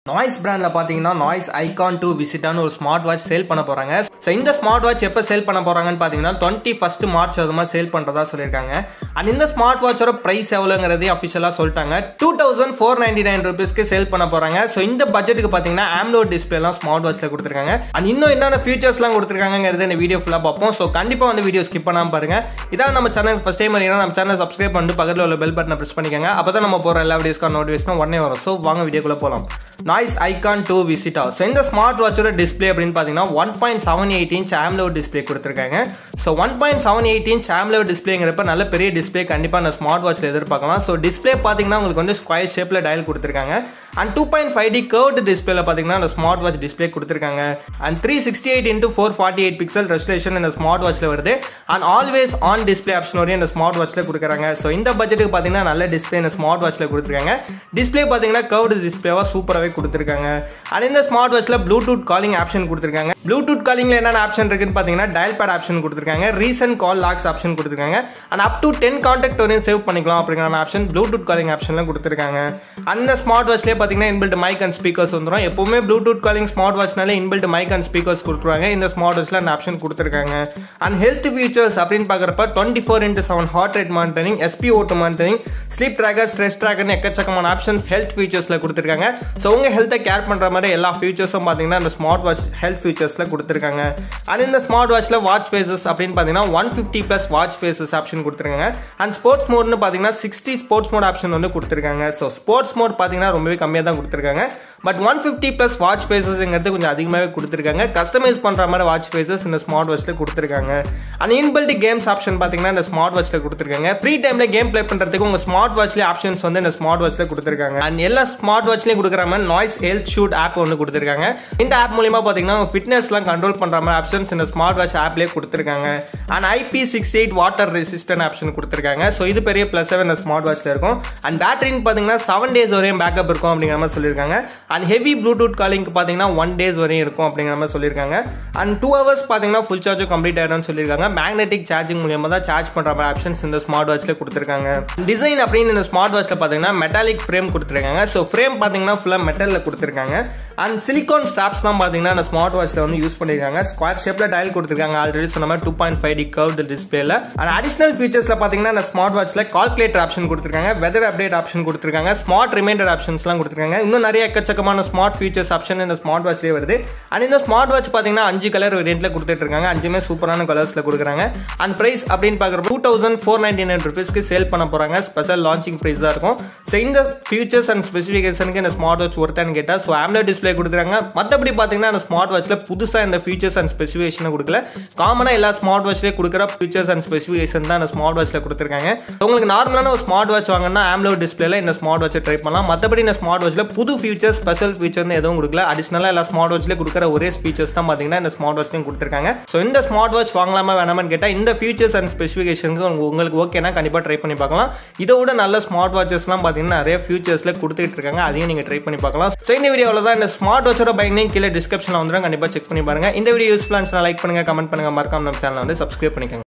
noise பிராண்டில் பார்த்தீங்கன்னா noise icon two விசிட்டான்னு ஒரு ஸ்மார்ட் வாட்ச் சேல் பண்ண போகிறாங்க ஸோ இந்த ஸ்மார்ட் வாட்ச் எப்போ சேல் பண்ண போகிறாங்கன்னு பார்த்தீங்கன்னா டுவெண்ட்டி ஃபஸ்ட் மார்ச் அது மாதிரி சேல் பண்ணுறதா சொல்லியிருக்காங்க அண்ட் இந்த ஸ்மார்ட் வாட்சோட ப்ரைஸ் எவ்வளோங்கிறதே அஃபிஷியலாக சொல்லிட்டாங்க two thousand four ninety nine ருபீஸ்க்கு சேல் பண்ண போகிறாங்க ஸோ இந்த பட்ஜெட்டுக்கு பார்த்தீங்கன்னா ஆம்லோ டிஸ்பிளேலாம் ஸ்மார்ட் வாட்ச்சில் கொடுத்துருக்காங்க அண்ட் இன்னும் என்னென்ன ஃபீச்சர்ஸ்லாம் கொடுத்துருக்காங்கிறது இந்த வீடியோ ஃபுல்லாக பார்ப்போம் ஸோ கண்டிப்பாக வந்து வீடியோ ஸ்கிப் பண்ணாமல் பாருங்க இதான் நம்ம சேனல் ஃபஸ்ட் டைம் வரீங்கன்னா நம்ம சேனல் சப்ஸ்கிரைப் பண்ணிட்டு பக்கத்தில் உள்ள பெல் பட்டனை ப்ரெஸ் பண்ணிக்கோங்க அப்போ தான் நம்ம போகிற எல்லா வீடியோஸ்க்கான நோட்டிஃபிகேஷனும் உடனே வரும் ஸோ வாங்க வீடியோக்குள்ளே போகலாம் நாய்ஸ் ஐகான் டூ விசிட்டா ஸோ இந்த ஸ்மார்ட் வாட்சோட டிஸ்பிளே அப்படின்னு பார்த்தீங்கன்னா one point seven eight inch AMOLED display கொடுத்துருக்காங்க so one point seven eight inch AMOLED டிஸ்பிளேங்கிறப்ப நல்ல பெரிய டிஸ்பிளே கண்டிப்பாக அந்த ஸ்மார்ட் வாட்சில் எதிர்பார்க்கலாம் ஸோ டிஸ்பிளே பார்த்தீங்கன்னா உங்களுக்கு வந்து ஸ்கொயர் ஷேப்பில் டயல் கொடுத்துருக்காங்க and two point five D curved டிஸ்பிளேல பார்த்தீங்கன்னா அந்த ஸ்மார்ட் வாட்ச் டிஸ்பிளே கொடுத்துருக்காங்க and three sixty eight into four forty eight pixel resolution இந்த ஸ்மார்ட் வாட்சில் வருது அண்ட் ஆல்வேஸ் ஆன் டிஸ்பிளே ஆப்ஷனோடய இந்த ஸ்மார்ட் வாட்சில் கொடுக்குறாங்க ஸோ இந்த பட்ஜெட்டுக்கு பார்த்தீங்கன்னா நல்ல டிஸ்பிளே இந்த ஸ்மார்ட் வாட்சில் கொடுத்துருக்காங்க டிஸ்பிளே பார்த்தீங்கன்னா கர்வ்டு டிஸ்பிளேவாக சூப்பராகவே கொடுத்துருக்காங்க அண்ட் இந்த ஸ்மார்ட் வாட்சில் ப்ளூடூத் காலிங் ஆப்ஷன் கொடுத்துருக்காங்க ப்ளூடூத் காலிங்ல என்னென்ன ஆப்ஷன் இருக்குன்னு பார்த்தீங்கன்னா டயல் பேட் ஆப்ஷன் கொடுத்துருக்காங்க ரீசன்ட் கால் லாக்ஸ் ஆப்ஷன் கொடுத்துருக்காங்க and up to ten contact வரையும் சேவ் பண்ணிக்கலாம் அப்படிங்கிற ஆப்ஷன் ப்ளூடூத் காலிங் ஆப்ஷன்லாம் கொடுத்துருக்காங்க அந்த ஸ்மார்ட் வாட்ச்லேயே பார்த்தீங்கன்னா இன்பில்ட் மைக் அண்ட் ஸ்பீக்கர்ஸ் வந்துடும் எப்பவுமே ப்ளூடூத் காலிங் ஸ்மார்ட் வாட்ச்னாலே இன்பில்ட் மைக் அண்ட் ஸ்பீக்கர்ஸ் கொடுத்துருவாங்க இந்த ஸ்மார்ட் வாட்ச்ல அந்த ஆப்ஷன் கொடுத்துருக்காங்க அண்ட் ஹெல்த் ஃபீச்சர்ஸ் அப்படின்னு பார்க்குறப்ப twenty four into seven heart rate monitoring SP O two monitoring sleep tracker stress ட்ராக்கர்னு எக்கச்சக்கமான ஆப்ஷன் ஹெல்த் ஃபீச்சர்ஸில் கொடுத்துருக்காங்க ஸோ உங்கள் ஹெல்த்தை கேர் பண்ணுற மாதிரி எல்லா ஃபீச்சர்ஸும் பார்த்தீங்கன்னா அந்த ஸ்மார்ட் வாட்ச் ஹெல்த் ஃபீச்சர்ஸில் கொடுத்துருக்காங்க அண்ட் இந்த ஸ்மார்ட் வாட்ச்சில் வாட்ச் ஃபேசஸ் அப்படின்னு பார்த்தீங்கன்னா one fifty plus watch faces option கொடுத்துருக்காங்க அண்ட் ஸ்போர்ட்ஸ் மோட்னு பார்த்தீங்கன்னா சிக்ஸ்டி ஸ்போர்ட்ஸ் மோட் ஆப்ஷன் வந்து கொடுத்துருக்காங்க ஸோ ஸ்போர்ட்ஸ் மோட் பார்த்தீங்கன்னா ரொம்பவே கம்மியாக தான் கொடுத்துருக்காங்க but one fifty plus watch ஃபேஸஸ்ங்கிறது கொஞ்சம் அதிகமாகவே கொடுத்துருக்காங்க கஸ்டமைஸ் பண்ணுற மாதிரி வாட்ச் ஃபேஸஸ் இந்த ஸ்மார்ட் வாட்ச்சில் கொடுத்துருக்காங்க அண்ட் இன்பில்ட் கேம்ஸ் ஆப்ஷன் பார்த்தீங்கன்னா இந்த ஸ்மார்ட் வாட்ச்சில் கொடுத்துருக்காங்க ஃப்ரீ டைமில் கேம் ப்ளே பண்ணுறதுக்கு உங்கள் ஸ்மார்ட் வாட்ச்லேயே ஆப்ஷன்ஸ் வந்து இந்த ஸ்மார்ட் வாட்ச்சில் கொடுத்துருக்காங்க அண்ட் எல்லா ஸ்மார்ட் வாட்ச்லேயும் கொடுக்குற மாதிரி நாய்ஸ் ஹெல்த் ஷூட் ஆப் ஒன்று கொடுத்துருக்காங்க இந்த ஆப் மூலியமாக பார்த்தீங்கன்னா ஃபிட்னஸ்லாம் கண்ட்ரோல் பண்ணுற மாதிரி ஆப்ஷன்ஸ் இந்த ஸ்மார்ட் வாட்ச் ஆப்லேயே கொடுத்துருக்காங்க and IP six eight water resistant option கொடுத்துருக்காங்க ஸோ இது பெரிய ப்ளஸ்ஸாக இந்த ஸ்மார்ட் வாட்ச்சில் இருக்கும் அண்ட் பேட்டரின்னு பார்த்தீங்கன்னா செவன் டேஸ் வரையும் பேக்கப் இருக்கும் அப்படிங்கிற மாதிரி சொல்லியிருக்காங்க அண்ட் ஹெவி ப்ளூடூத் காலிங்க்கு பார்த்தீங்கன்னா ஒன் டேஸ் வரையும் இருக்கும் அப்படிங்கிற மாதிரி சொல்லியிருக்காங்க அண்ட் டூ ஹவர்ஸ் பார்த்தீங்கன்னா ஃபுல் சார்ஜும் கம்ப்ளீட் ஆயிடும்னு சொல்லியிருக்காங்க மேக்னெட்டிக் சார்ஜிங் மூலியமாக தான் சார்ஜ் பண்ணுற மாதிரி ஆப்ஷன்ஸ் இந்த ஸ்மார்ட் வாட்ச்சில் கொடுத்துருக்காங்க டிசைன் அப்படின்னு இந்த ஸ்மார்ட் வாட்ச்சில் பார்த்தீங்கன்னா மெட்டாலிக் ஃப்ரேம் கொடுத்துருக்காங்க ஸோ ஃப்ரேம் பார்த்தீங்கன்னா ஃபுல்லாக மெட்டலில் கொடுத்துருக்காங்க அண்ட் சிலிகான் ஸ்டாப்ஸ் தான் பார்த்தீங்கன்னா இந்த ஸ்மார்ட் வாட்ச்சில் வந்து யூஸ் பண்ணியிருக்காங்க ஸ்கொயர் ஷேப்பில் டயல் கொடுத்துருக்காங்க ஆல்ரெடி சொன்ன மாதிரி two point five D curve டிஸ்பிளேல அண்ட் அடிஷனல் ஃபீச்சர்ஸில் பார்த்தீங்கன்னா இந்த ஸ்மார்ட் வாட்ச்சில் கால்குலேட்டர் ஆப்ஷன் கொடுத்துருக்காங்க வெதர் அப்டேட் ஆப்ஷன் கொடுத்துருக்காங்க ஸ்மார்ட் ரிமைண்டர் ஆப்ஷன்ஸ்லாம் கொடுத்துருக்காங்க இன்னும் நிறைய எக்கச்சக்கமான ஸ்மார்ட் ஃபீச்சர்ஸ் ஆப்ஷன் இந்த ஸ்மார்ட் வாட்ச்லேயே வருது அண்ட் இந்த ஸ்மார்ட் வாட்ச் பார்த்தீங்கன்னா அஞ்சு கலர் வேரியண்ட்டில் கொடுத்துட்டு இருக்காங்க அஞ்சுமே சூப்பரான கலர்ஸில் கொடுக்குறாங்க அண்ட் ப்ரைஸ் அப்படின்னு பார்க்குறப்ப two thousand four ninety nine ருபீஸ்க்கு சேல் பண்ண போகிறாங்க ஸ்பெஷல் லான்ச்சிங் ப்ரைஸ் தான் இருக்கும் ஸோ இந்த ஃபீச்சர்ஸ் அண்ட் ஸ்பெசிஃபிகேஷனுக்கு இந்த ஸ்மார்ட் வாட்ச் ஒருத்தான்னு கேட்டால் ஸோ ஆம்லோ டிஸ்பிளே கொடுக்குறாங்க மற்றபடி பார்த்தீங்கன்னா அந்த ஸ்மார்ட் வாட்ச்சில் புதுசாக இந்த ஃபீச்சர்ஸ் அண்ட் ஸ்பெசிஃபிகேஷனை கொடுக்கல காமனாக எல்லா ஸ்மார்ட் வாட்ச்லேயே கொடுக்குற ஃபீச்சர்ஸ் அண்ட் ஸ்பெசிஃபிகேஷன் தான் அந்த ஸ்மார்ட் வாட்ச்சில் கொடுத்துருக்காங்க உங்களுக்கு நார்மலான ஒரு ஸ்மார்ட் வாட்ச் வாங்கினா ஆம்லோ டிஸ்பிளேல இந்த ஸ்மார்ட் வாட்சை ட்ரை பண்ணலாம் மற்றபடி இந்த ஸ்மார்ட் வாட்ச்சில் புது ஃபீச்சர் ஸ்பெஷல் ஃபீச்சர்னு எதுவும் கொடுக்கல அடிஷனலாக எல்லா ஸ்மார்ட் வாட்ச்லேயே கொடுக்குற ஒரே ஃபீச்சர்ஸ் தான் பார்த்தீங்கன்னா இந்த ஸ்மார்ட் வாட்ச்லையும் கொடுத்துருக்காங்க ஸோ இந்த ஸ்மார்ட் வாட்ச் வாங்கலாமா வேணாமான்னு கேட்டால் இந்த ஃபீச்சர்ஸ் அண்ட் ஸ்பெசிஃபிகேஷனுக்கு உங்களுக்கு ஓகேனா கண்டிப்பாக ட்ரை பண்ணி பார்க்கலாம் இதை விட நல்ல ஸ்மார்ட் வாட்சஸ்லாம் பார்த்தீங்கன்னா நிறைய ஃபியூச்சர்ஸில் கொடுத்துட்டு இருக்காங்க அதையும் நீங்கள் ட்ரை பண்ணி பார்க்கலாம் ஸோ இந்த வீடியோவில் தான் இந்த ஸ்மார்ட் வாட்சோட பைக் கீழே டிஸ்கிரிப்ஷனில் வந்துடும் கண்டிப்பாக செக் பண்ணி பாருங்க இந்த வீடியோ யூஸ்ஃபுல்லாக லைக் பண்ணுங்க கமெண்ட் பண்ணுங்க மறக்காம நம்ம சேனலை வந்து சப்ஸ்கிரைப் பண்ணிக்கோங்க